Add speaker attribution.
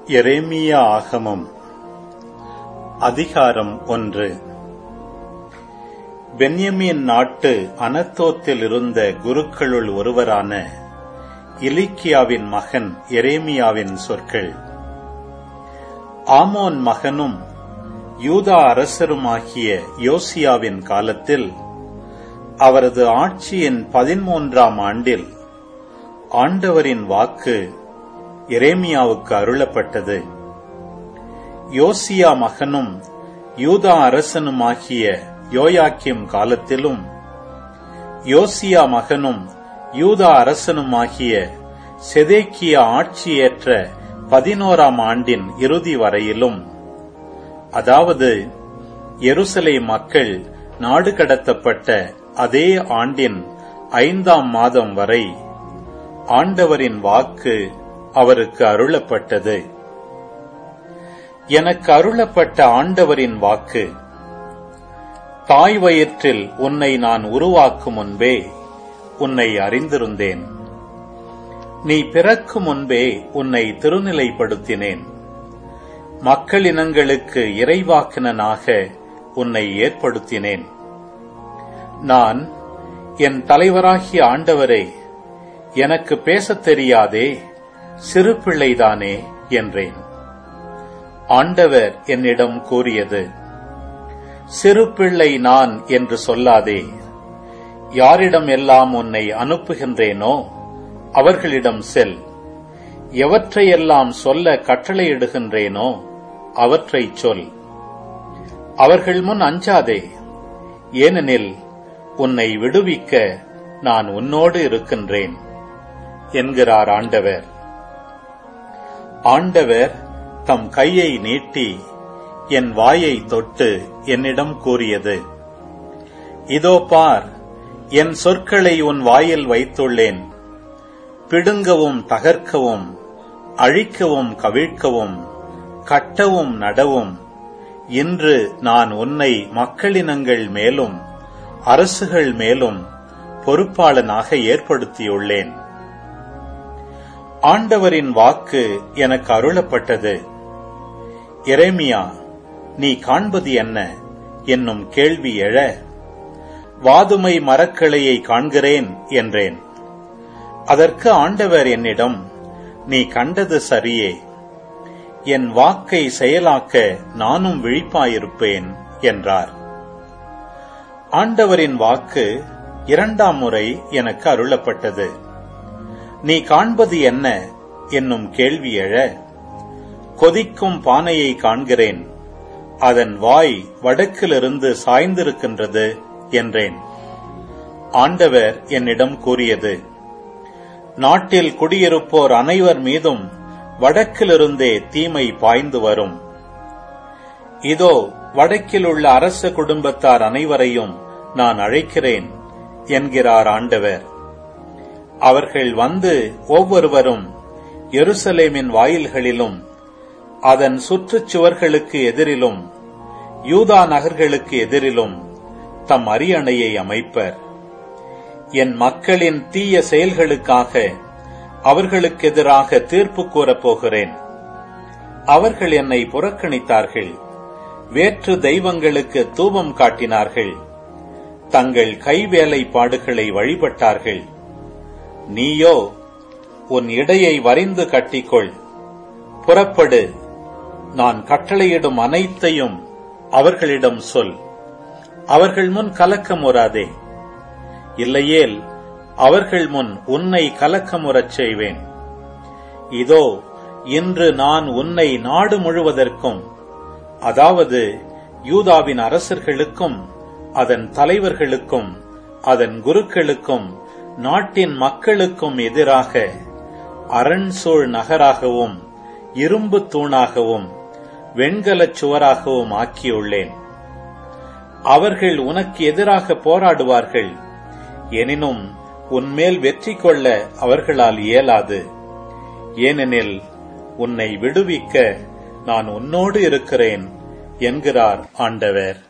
Speaker 1: எரேமியா ஆகமம் அதிகாரம் ஒன்று பென்யமீன் நாட்டு அனத்தோத்தில் இருந்த குருக்களுள் ஒருவரான இலிக்கியாவின் மகன் எரேமியாவின் சொற்கள் ஆமோன் மகனும் யூதா அரசருமாகிய யோசியாவின் காலத்தில் அவரது ஆட்சியின் பதிமூன்றாம் ஆண்டில் ஆண்டவரின் வாக்கு எரேமியாவுக்கு அருளப்பட்டது யோசியா மகனும் யூதா அரசனுமாகிய யோயாக்கிம் காலத்திலும் யோசியா மகனும் யூதா அரசனுமாகிய செதேக்கியா ஆட்சியேற்ற பதினோராம் ஆண்டின் இறுதி வரையிலும் அதாவது எருசலே மக்கள் நாடு கடத்தப்பட்ட அதே ஆண்டின் ஐந்தாம் மாதம் வரை ஆண்டவரின் வாக்கு அவருக்கு அருளப்பட்டது எனக்கு அருளப்பட்ட ஆண்டவரின் வாக்கு தாய் வயிற்றில் உன்னை நான் உருவாக்கும் முன்பே உன்னை அறிந்திருந்தேன் நீ பிறக்கும் முன்பே உன்னை திருநிலைப்படுத்தினேன் மக்களினங்களுக்கு இறைவாக்கினனாக உன்னை ஏற்படுத்தினேன் நான் என் தலைவராகிய ஆண்டவரே எனக்கு பேசத் தெரியாதே சிறு பிள்ளைதானே என்றேன் ஆண்டவர் என்னிடம் கூறியது சிறு பிள்ளை நான் என்று சொல்லாதே யாரிடம் எல்லாம் உன்னை அனுப்புகின்றேனோ அவர்களிடம் செல் எவற்றையெல்லாம் சொல்ல கட்டளையிடுகின்றேனோ அவற்றை சொல் அவர்கள் முன் அஞ்சாதே ஏனெனில் உன்னை விடுவிக்க நான் உன்னோடு இருக்கின்றேன் என்கிறார் ஆண்டவர் ஆண்டவர் தம் கையை நீட்டி என் வாயை தொட்டு என்னிடம் கூறியது இதோ பார் என் சொற்களை உன் வாயில் வைத்துள்ளேன் பிடுங்கவும் தகர்க்கவும் அழிக்கவும் கவிழ்க்கவும் கட்டவும் நடவும் இன்று நான் உன்னை மக்களினங்கள் மேலும் அரசுகள் மேலும் பொறுப்பாளனாக ஏற்படுத்தியுள்ளேன் ஆண்டவரின் வாக்கு எனக்கு அருளப்பட்டது எரேமியா நீ காண்பது என்ன என்னும் கேள்வி எழ வாதுமை மரக்கிளையை காண்கிறேன் என்றேன் அதற்கு ஆண்டவர் என்னிடம் நீ கண்டது சரியே என் வாக்கை செயலாக்க நானும் விழிப்பாயிருப்பேன் என்றார் ஆண்டவரின் வாக்கு இரண்டாம் முறை எனக்கு அருளப்பட்டது நீ காண்பது என்ன என்னும் கேள்வி எழ கொதிக்கும் பானையை காண்கிறேன் அதன் வாய் வடக்கிலிருந்து சாய்ந்திருக்கின்றது என்றேன் ஆண்டவர் என்னிடம் கூறியது நாட்டில் குடியிருப்போர் அனைவர் மீதும் வடக்கிலிருந்தே தீமை பாய்ந்து வரும் இதோ வடக்கில் உள்ள அரச குடும்பத்தார் அனைவரையும் நான் அழைக்கிறேன் என்கிறார் ஆண்டவர் அவர்கள் வந்து ஒவ்வொருவரும் எருசலேமின் வாயில்களிலும் அதன் சுற்றுச்சுவர்களுக்கு எதிரிலும் யூதா நகர்களுக்கு எதிரிலும் தம் அரியணையை அமைப்பர் என் மக்களின் தீய செயல்களுக்காக அவர்களுக்கு எதிராக தீர்ப்பு கூறப் போகிறேன் அவர்கள் என்னை புறக்கணித்தார்கள் வேற்று தெய்வங்களுக்கு தூபம் காட்டினார்கள் தங்கள் கைவேலைப்பாடுகளை வழிபட்டார்கள் நீயோ உன் இடையை வரிந்து கட்டிக்கொள் புறப்படு நான் கட்டளையிடும் அனைத்தையும் அவர்களிடம் சொல் அவர்கள் முன் கலக்கமுறாதே இல்லையேல் அவர்கள் முன் உன்னை கலக்கமுறச் செய்வேன் இதோ இன்று நான் உன்னை நாடு முழுவதற்கும் அதாவது யூதாவின் அரசர்களுக்கும் அதன் தலைவர்களுக்கும் அதன் குருக்களுக்கும் நாட்டின் மக்களுக்கும் எதிராக அரண்சூழ் நகராகவும் இரும்பு தூணாகவும் வெண்கலச் சுவராகவும் ஆக்கியுள்ளேன் அவர்கள் உனக்கு எதிராக போராடுவார்கள் எனினும் உன்மேல் வெற்றி கொள்ள அவர்களால் இயலாது ஏனெனில் உன்னை விடுவிக்க நான் உன்னோடு இருக்கிறேன் என்கிறார் ஆண்டவர்